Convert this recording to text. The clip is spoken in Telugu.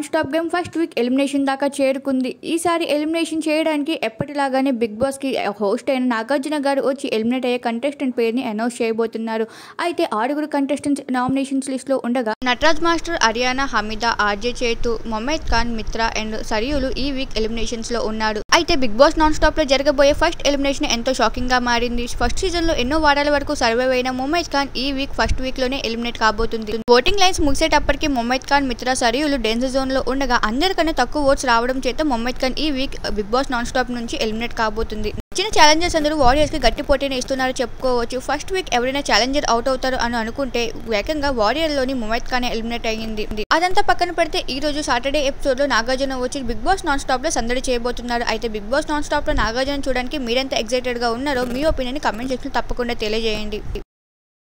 stop game first week elimination దాకా చేరుకుంది ఈసారి ఎలిమినేషన్ చేయడానికి ఎప్పటిలాగానే బిగ్ బాస్ కి హోస్ట్ అయిన నాగార్జున గారు వచ్చి ఎలిమినేట్ అయ్యే కంటెస్టెంట్ పేరుని అనౌన్స్ చేయబోతున్నారు అయితే ఆరుగురు కంటెస్టెంట్స్ నామినేషన్స్ లిస్ట్ లో ఉండగా Nataraj master Ariyana Hameeda R J Chaitu Mohammed Khan Mitra and సరియులు ఈ వీక్ ఎలిమినేషన్స్ లో ఉన్నాడు అయితే బిగ్ బాస్ నాన్ స్టాప్ లో జరగబోయే ఫస్ట్ ఎలిమినేషన్ ఎంతో షాకింగ్ గా మారింది ఫస్ట్ సీజన్ లో ఎన్నో వారాల వరకు సర్వైవ్ అయిన మొహమ్మద్ ఖాన్ ఈ వీక్ ఫస్ట్ వీక్ లోనే ఎలిమినేట్ కాబోతుంది ఓటింగ్ లైన్స్ ముగిసేటప్పటికి మొహమ్మద్ ఖాన్ మిత్రా సరియులు డేంజర్ జోన్ లో ఉండగా అందరికన్నా తక్కువ ఓట్స్ రావడం చేత మొహమ్మద్ ఖాన్ ఈ week big boss non stop నుంచి ఎలిమినేట్ కాబోతుంది ఇచ్చిన ఛాలెంజర్స్ అందరూ వారియర్స్ కి గట్టి పోటీని ఇస్తున్నారు చెప్పుకోవచ్చు ఫస్ట్ వీక్ ఎవరైనా ఛాలెంజర్ అవుట్ అవుతారు అని అనుకుంటే వేగంగా వారియర్ లోని మొహమ్మద్ ఖాన్ ఎలిమినేట్ అయ్యింది అదంతా పక్కన పెడితే ఈ రోజు సాటర్డే ఎపిసోడ్ లో నాగార్జున వచ్చి బిగ్ బాస్ నాన్ స్టాప్ లో సందడి చేయబోతున్నారు అయితే బిగ్ బాస్ నాన్ స్టాప్ లో నాగార్జున చూడడానికి మీరెంత ఎక్సైటెడ్ గా ఉన్నారో మీ ఒపీనియన్ కమెంట్ సెక్షన్ తప్పకుండా తెలియజేయండి